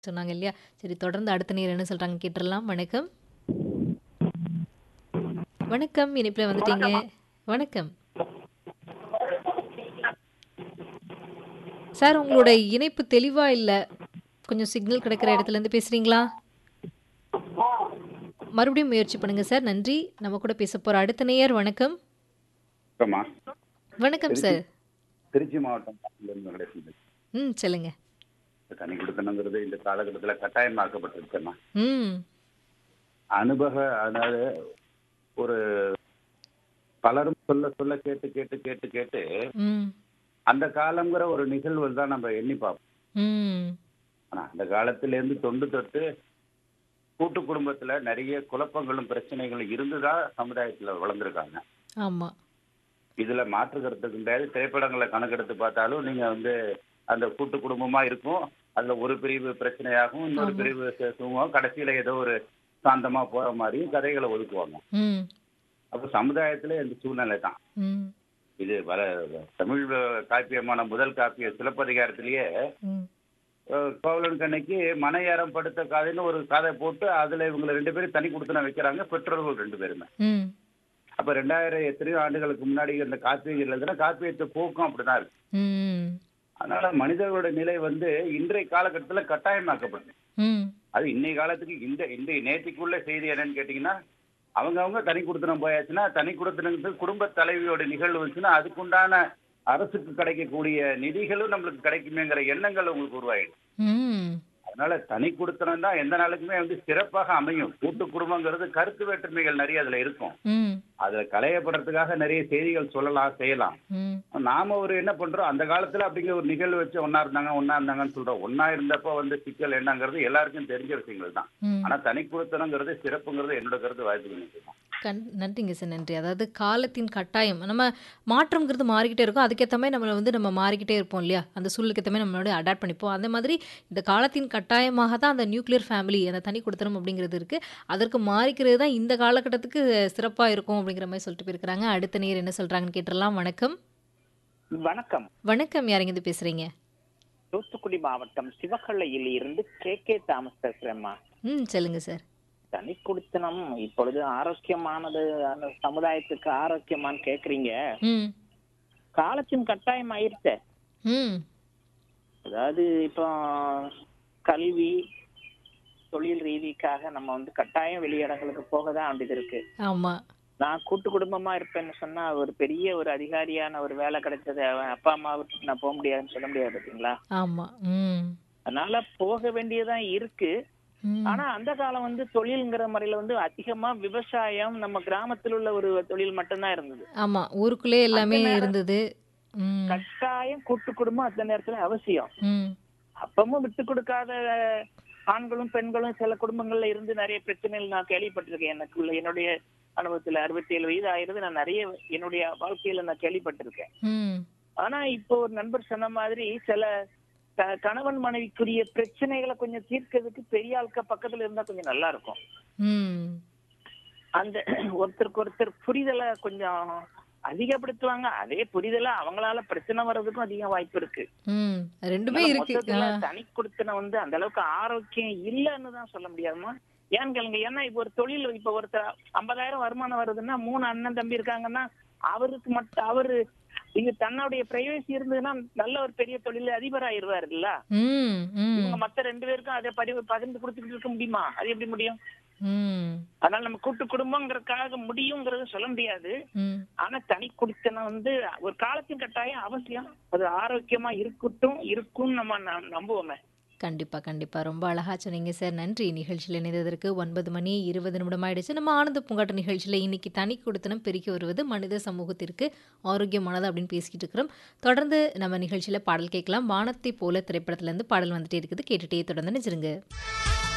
சொன்னாங்க இல்லையா? சரி தொடர்ந்து அடுத்த நேயர் என்ன சொல்றாங்கன்னு கேட்டுறலாம். வணக்கம். வணக்கம். இணைப்பில வந்துட்டீங்க. வணக்கம். சார் உங்களோட இணைப்பு தெளிவா இல்ல. கொஞ்சம் சிக்னல் கிடைக்கிற இடத்துல இருந்து பேசுறீங்களா? மறுபடியும் முயற்சி பண்ணுங்க சார். நன்றி. நம்ம கூட பேச போற அடுத்த நேயர் வணக்கம். வணக்கம்மா. வணக்கம் திருச்சி சார். திருச்சி மாவட்டம் பாண்டியிலிருந்து நடக்குது. ம். சொல்லுங்க. தனி குடித்தனங்கிறது இந்த காலகட்டத்துல கட்டாயமாக்கப்பட்டிருக்குன்னா ம். அனுபவ அதாவது ஒரு பலரும் சொல்ல சொல்ல கேட்டு கேட்டு கேட்டு கேட்டு ம். அந்த காலங்கிற ஒரு நிகழ்வு தான் நம்ம எண்ணி பார்ப்போம். ம். ஆனா அந்த காலத்துல இருந்து தொண்டு தொட்டு கூட்டு குடும்பத்துல நிறைய குழப்பங்களும் பிரச்சனைகளும் இருந்துதான் சமுதாயத்துல வளர்ந்துருக்காங்க. ஆமா. இதுல மாற்று கருத்து கிடையாது. திரைப்படங்களை கணக்கெடுத்து பார்த்தாலும் நீங்க வந்து அந்த கூட்டு குடும்பமா இருக்கும். அதுல ஒரு பிரிவு பிரச்சனையாகும், இன்னொரு ஆமா. பிரிவு ச- சுமூகம், கடைசியில ஏதோ ஒரு சாந்தமா போற மாதிரியும் கதைகளை ஒதுக்குவாங்க. ம். அப்ப சமுதாயத்துல இந்த சூழ்நிலை தான். ம். இது வர தமிழ் காப்பியமான முதல் காப்பிய சிலப்பதிகாரத்திலேயே ம். அஹ், கோவலன் கண்ணைக்கு மனையாரம் படுத்த காதைன்னு ஒரு கதை போட்டு அதுல இவங்க ரெண்டு பேரும் தனி கொடுத்தன வைக்கிறாங்க பெற்றோர்கள் ரெண்டு பேருமே. ம். அப்ப ரெண்டாயிரம் எத்தனையோ ஆண்டுகளுக்கு முன்னாடி இந்த காப்பியம் எழுதுனா காப்பியத்தை போக்கும் அப்படிதான் இருக்கு. ம். அதனால மனிதர்களோட நிலை வந்து இன்றைய காலகட்டத்துல கட்டாயமாக்கப்படுது. ம். அது இன்னைய காலத்துக்கு இந்த இந்த நேத்திக்குள்ள செய்தி என்னன்னு கேட்டீங்கன்னா அவங்க அவங்க தனி குடுத்தனம் போயாச்சுன்னா தனி குடுத்தனத்துக்கு குடும்ப தலைவியோட நிகழ்வு வந்துச்சுன்னா அதுக்குண்டான அரசுக்கு கிடைக்கக்கூடிய நிதிகளும் நம்மளுக்கு கிடைக்குமேங்கிற எண்ணங்கள் உங்களுக்கு உருவாயிடும். ம். அதனால தனி குடுத்தனம் தான் எந்த நாளுக்குமே வந்து சிறப்பாக அமையும். கூட்டு குடும்பங்கிறது கருத்து வேற்றுமைகள் நிறைய அதுல இருக்கும். ம். அதுல களையப்படுறதுக்காக நிறைய செய்திகள் சொல்லலாம் செய்யலாம். ம். நாம ஒரு என்ன பண்றோம் அந்த காலத்துல அப்படிங்கிற ஒரு நிகழ்வு வச்சு ஒன்னா இருந்தாங்க ஒன்னா இருந்தாங்கன்னு சொல்றோம். ஒன்னா இருந்தப்ப வந்து சிக்கல் என்னங்கிறது எல்லாருக்கும் தெரிஞ்ச விஷயங்கள் தான். ம். ஆனா தனி குடுத்தனங்கிறது சிறப்புங்கிறது என்னோட கருத்து வாய்ப்பு நினைக்கிறேன். கண் நன்றிங்க சார் நன்றி. அதாவது காலத்தின் கட்டாயம். நம்ம மாற்றம்ங்கிறது மாறிக்கிட்டே இருக்கும். அதுக்கேத்த மாரி நம்மள வந்து நம்ம மாறிக்கிட்டே இருப்போம் இல்லையா? அந்த சூழலுக்கு ஏத்த மாரி நம்மளோட அடாப்ட் பண்ணிப்போம். அந்த மாதிரி இந்த காலத்தின் கட்டாயமாக தான் அந்த நியூக்ளியர் ஃபேமிலி அந்த தனி குடித்தனம் அப்படிங்கிறது இருக்கு. அதற்கு மாறிக்கிறது தான் இந்த காலகட்டத்துக்கு சிறப்பா இருக்கும் அப்படிங்கிற மாரி சொல்லிட்டு போயிருக்கிறாங்க. அடுத்த நேயர் என்ன சொல்றாங்கன்னு கேட்டுறலாம். வணக்கம். வணக்கம் வணக்கம். யாருங்கருந்து பேசுறீங்க? தூத்துக்குடி மாவட்டம் சிவகள்ளையில் இருந்து கே கே தாமஸ் பேசுறேம்மா ம். சொல்லுங்க சார். தனி குடித்தனம் இப்பொழுது ஆரோக்கியமானது அந்த சமுதாயத்துக்கு ஆரோக்கியமான்னு கேக்குறீங்க ம். காலத்தின் கட்டாயம் ஆயிருச்சே ம். அதாவது இப்போ கல்வி தொழில் ரீதிக்காக நம்ம வந்து கட்டாயம் வெளியிடங்களுக்கு போக தான் வேண்டியது இருக்கு ஆமா. நான் கூட்டு குடும்பமா இருப்பேன்னு சொன்னா ஒரு பெரிய ஒரு அதிகாரியான ஒரு வேலை கிடைச்சது அவன் அப்பா அம்மா விட்டு நான் போக முடியாதுன்னு சொல்ல முடியாது பாத்தீங்களா ஆமா. ம். அதனால போக வேண்டியதான் இருக்கு ம். ஆனா அந்த காலம் வந்து தொழில்ங்கிற முறையில வந்து அதிகமா விவசாயம் நம்ம கிராமத்தில் உள்ள ஒரு தொழில் மட்டும்தான் இருந்தது ஆமா. ஊருக்குள்ளே எல்லாமே அந்த நேரம் இருந்தது. ம். கட்டாயம் கூட்டு குடும்பம் அந்த நேரத்துல அவசியம் ம். அப்பவும் விட்டு கொடுக்காத ஆண்களும் பெண்களும் சில குடும்பங்கள்ல இருந்து நிறைய பிரச்சனைகள் நான் கேள்விப்பட்டிருக்கேன் எனக்குள்ள என்னுடைய அனுபவத்துல அறுபத்தி ஏழு வயது ஆயிருது நான் நிறைய என்னுடைய வாழ்க்கையில நான் கேள்விப்பட்டிருக்கேன் ம். ஆனா இப்போ ஒரு நண்பர் சொன்ன மாதிரி சில க- கணவன் மனைவிக்குரிய பிரச்சனைகளை கொஞ்சம் தீர்க்கிறதுக்கு பெரிய ஆட்கள் பக்கத்துல இருந்தா கொஞ்சம் நல்லா இருக்கும் ம். அந்த ஒருத்தருக்கு ஒருத்தர் புரிதலை கொஞ்சம் அதிகப்படுத்துவாங்க அதே புரிதலை அவங்களால பிரச்சனை வர்றதுக்கும் அதிக வாய்ப்பு இருக்கு ம். ரெண்டுமே அதனால இருக்கு. மொத்தத்துல ஆ. தனி கொடுத்தன வந்து அந்த அளவுக்கு ஆரோக்கியம் இல்லைன்னு தான் சொல்ல முடியாதுமா ஏன்னு கேளுங்க ஏன்னா இப்ப ஒரு தொழில் இப்ப ஒருத்தர் ஐம்பதாயிரம் வருமானம் வருதுன்னா மூணு அண்ணன் தம்பி இருக்காங்கன்னா அவருக்கு மட்டும் அவரு இங்க தன்னுடைய பிரைவசி இருந்ததுன்னா நல்ல ஒரு பெரிய தொழில் அதிபர் ஆயிருவாருல்ல ம். இவங்க ம். மத்த ரெண்டு பேருக்கும் அதை பதிவு பகிர்ந்து கொடுத்துக்கிட்டு இருக்க முடியுமா அது எப்படி முடியும் ம். அதனால நம்ம கூட்டு குடும்பங்கிறதுக்காக முடியுங்கிறது சொல்ல முடியாது ம். ஆனா தனி குடித்தனம் வந்து ஒரு காலத்தின் கட்டாயம் அவசியம் அது ஆரோக்கியமா இருக்கட்டும் இருக்கும் நம்ம ந- நம்புவோமே கண்டிப்பா, கண்டிப்பா. ரொம்ப அழகா சொன்னீங்க சார். நன்றி நிகழ்ச்சியில இணைந்ததற்கு. 9 மணி 20 நிமிடம் ஆயிடுச்சு. நம்ம ஆனந்த பூங்காட்டு நிகழ்ச்சியில இன்னைக்கு தனி குடித்தனம் பெருக்கி வருவது மனித சமூகத்திற்கு ஆரோக்கியமானது அப்படின்னு பேசிக்கிட்டு இருக்கிறோம். தொடர்ந்து நம்ம நிகழ்ச்சியில பாடல் கேட்கலாம். வானத்தை போல திரைப்படத்துல இருந்து பாடல் வந்துட்டே இருக்குது. கேட்டுட்டே தொடர்ந்து நினைச்சிருங்க.